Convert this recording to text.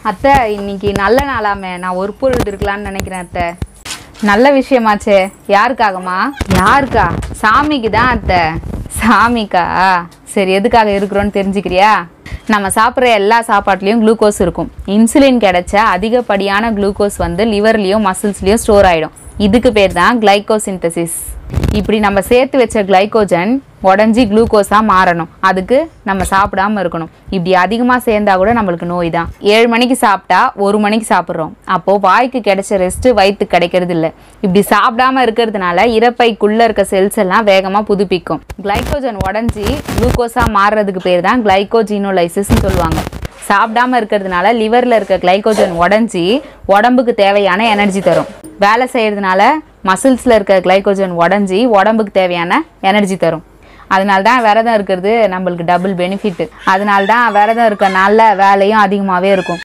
அத்தை இன்னைக்கு நல்ல நாளாமே நான் ஒரு பொருள் இருக்கலாம்னு நினைக்கிறேன் அத்தை நல்ல விஷயமாச்சே யாருக்காகம்மா யாருக்கா சாமிக்கு தான் அத்தை சாமிக்கா சரி எதுக்காக இருக்கிறோன்னு தெரிஞ்சுக்கிறியா நம்ம சாப்பிட்ற எல்லா சாப்பாட்லேயும் குளுக்கோஸ் இருக்கும் இன்சுலின் கிடைச்ச அதிகப்படியான குளுக்கோஸ் வந்து லிவர்லேயும் மசில்ஸ்லேயும் ஸ்டோர் ஆகிடும் இதுக்கு பேர் தான் கிளைகோசிந்தசிஸ் இப்படி நம்ம சேர்த்து வச்ச கிளைகோஜன் உடஞ்சி குளுக்கோஸாக மாறணும் அதுக்கு நம்ம சாப்பிடாம இருக்கணும் இப்படி அதிகமாக சேர்ந்தா கூட நம்மளுக்கு நோய் தான் ஏழு மணிக்கு சாப்பிட்டா ஒரு மணிக்கு சாப்பிட்றோம் அப்போது வாய்க்கு கிடைச்ச ரெஸ்ட்டு வயிற்றுக்கு கிடைக்கிறது இல்லை இப்படி சாப்பிடாம இருக்கிறதுனால இறப்பைக்குள்ளே இருக்க செல்ஸ் எல்லாம் வேகமாக புதுப்பிக்கும் கிளைகோஜன் உடஞ்சி குளுக்கோஸாக மாறுறதுக்கு பேர் தான் கிளைகோஜினோலைசிஸ்ன்னு சொல்லுவாங்க சாப்பிடாம இருக்கிறதுனால லிவரில் இருக்க கிளைகோஜன் உடஞ்சி உடம்புக்கு தேவையான எனர்ஜி தரும் வேலை செய்யறதுனால மசில்ஸில் இருக்க கிளைகோஜன் உடஞ்சி உடம்புக்கு தேவையான எனர்ஜி தரும் அதனால தான் விரதம் இருக்கிறது நம்மளுக்கு டபுள் பெனிஃபிட் அதனால தான் விரதம் இருக்க நாளில் வேலையும் அதிகமாகவே இருக்கும்